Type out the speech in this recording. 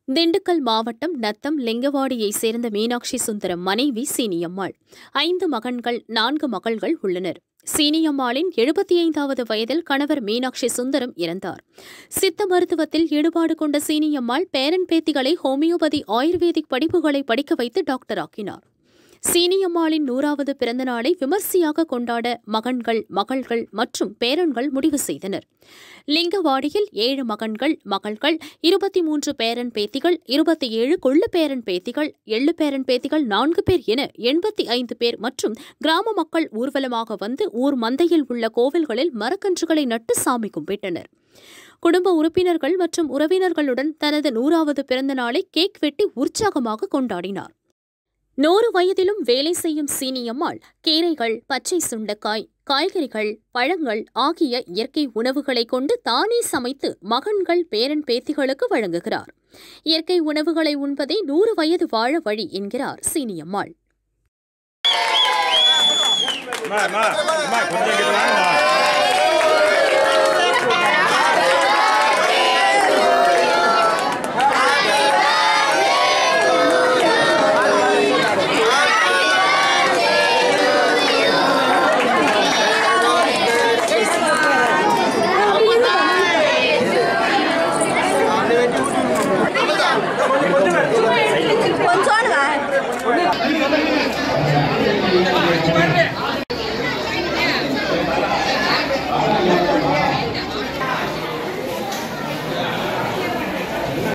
திண்டுக்கல் மாவட்டம் நத்தம் லிங்கவாடியைச் சேர்ந்த மீனாட்சி சுந்தரம் மனைவி சீனியம்மாள் ஐந்து மகன்கள் நான்கு மகள்கள் உள்ளனர் சீனியம்மாளின் எழுபத்தி ஐந்தாவது வயதில் கணவர் மீனாட்சி சுந்தரம் இறந்தார் சித்த மருத்துவத்தில் ஈடுபாடு கொண்ட சீனியம்மாள் பேரன் பேத்திகளை ஹோமியோபதி ஆயுர்வேதிக் படிப்புகளை படிக்க வைத்து டாக்டர் ஆக்கினார் சீனியம்மாளின் நூறாவது பிறந்த நாளை விமர்சையாக கொண்டாட மகன்கள் மகள்கள் மற்றும் பேரன்கள் முடிவு செய்தனர் லிங்கவாடியில் ஏழு மகன்கள் மகள்கள் இருபத்தி மூன்று பேரன் பேத்திகள் இருபத்தி ஏழு கொள்ளு பேரன் பேத்திகள் எள்ளு பேரன் பேத்திகள் நான்கு பேர் என எண்பத்தி ஐந்து பேர் மற்றும் கிராம மக்கள் ஊர்வலமாக வந்து ஊர் மந்தையில் உள்ள கோவில்களில் மரக்கன்றுகளை நட்டு சாமி கும்பிட்டனர் குடும்ப உறுப்பினர்கள் மற்றும் உறவினர்களுடன் தனது நூறாவது பிறந்த நாளை கேக் வெட்டி உற்சாகமாக கொண்டாடினார் நூறு வயதிலும் வேலை செய்யும் சீனியம்மாள் கீரைகள் பச்சை சுண்டைக்காய் காய்கறிகள் பழங்கள் ஆகிய இயற்கை உணவுகளை கொண்டு தானே சமைத்து மகன்கள் பேரன் பேத்திகளுக்கு வழங்குகிறார் இயற்கை உணவுகளை உண்பதே நூறு வயது வாழ வழி என்கிறார் சீனியம்மாள் அம்மா அம்மா அம்மா கொஞ்சம் இங்கிட்டு வாங்கம்மா